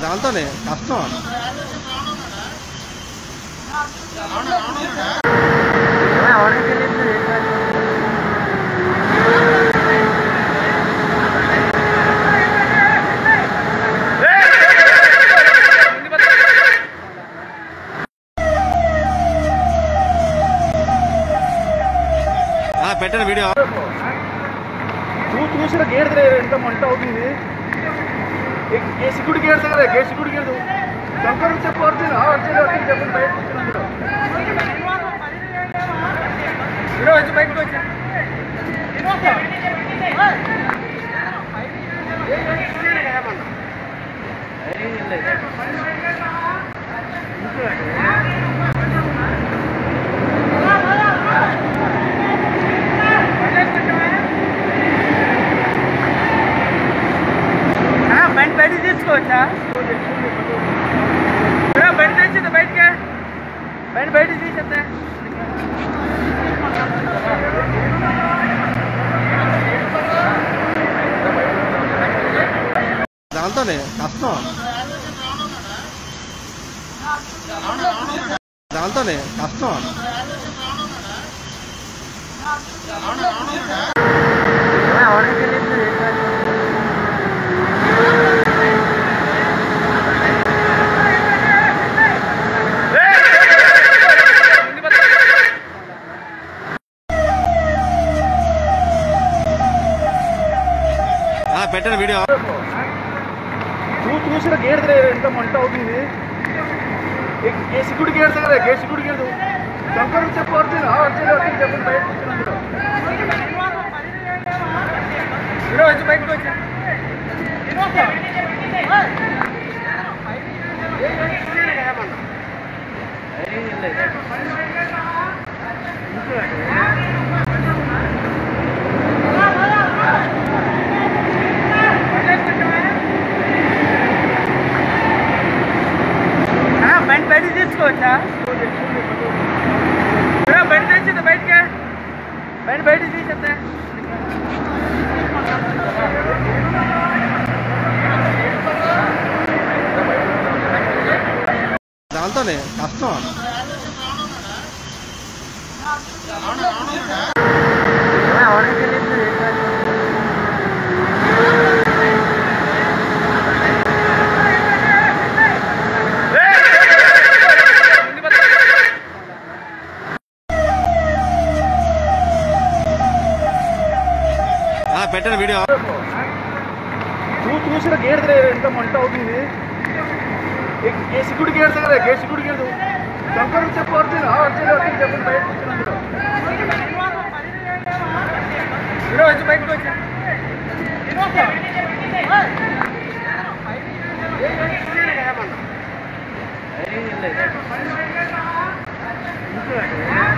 దాంతోనే కష్టం ఆ, పెట్టండి వీడియో నువ్వు చూసిన గేట్ దగ్గర ఎంత మంట అవుతుంది ఏ- ఏ సిక్యూరిటీ గేట్ దగ్గర గేట్ సిక్యూరిటీ గేట్ శంకర్ చెప్పు అర్జున్ ఆ అర్జున్ అర్జున్ చెప్పండి బయట కూర్చున్నాను హీరో వచ్చి బయటకు వచ్చా బండి బయట తీసుకోవచ్చా బండి తెచ్చింది బయటకే బండి బయట తీసేద్దా దాంతోనే కష్టం దాంతోనే కష్టం ఆ, పెట్టండి వీడియో నువ్వు చూసిన గేట్ దగ్గర ఎంత మంట అవుతుంది ఏ- ఏ సిక్యూరిటీ గేట్ దగ్గర గేట్ సిక్యూరిటీ గేట్ శంకర్ చెప్పు అర్జున్ ఆ అర్జున్ అర్జున్ చెప్పండి బయట కూర్చున్నాను హీరో వచ్చి బయటకు వచ్చా బండి బయట తీసుకోవచ్చా బండి తెచ్చింది బయటకే బండి బయట తీసేద్దా దాంతోనే కష్టం ఆ, పెట్టండి వీడియో నువ్వు చూసిన గేట్ దగ్గర ఎంత మంట అవుతుంది ఏ- ఏ సిక్యూరిటీ గేట్ దగ్గర గేట్ సిక్యూరిటీ గేట్ శంకర్ చెప్పు అర్జున్ ఆ అర్జున్ అర్జున్ చెప్పండి బయట కూర్చున్నాను హీరో వచ్చి బయటకు వచ్చా ఏం లేదు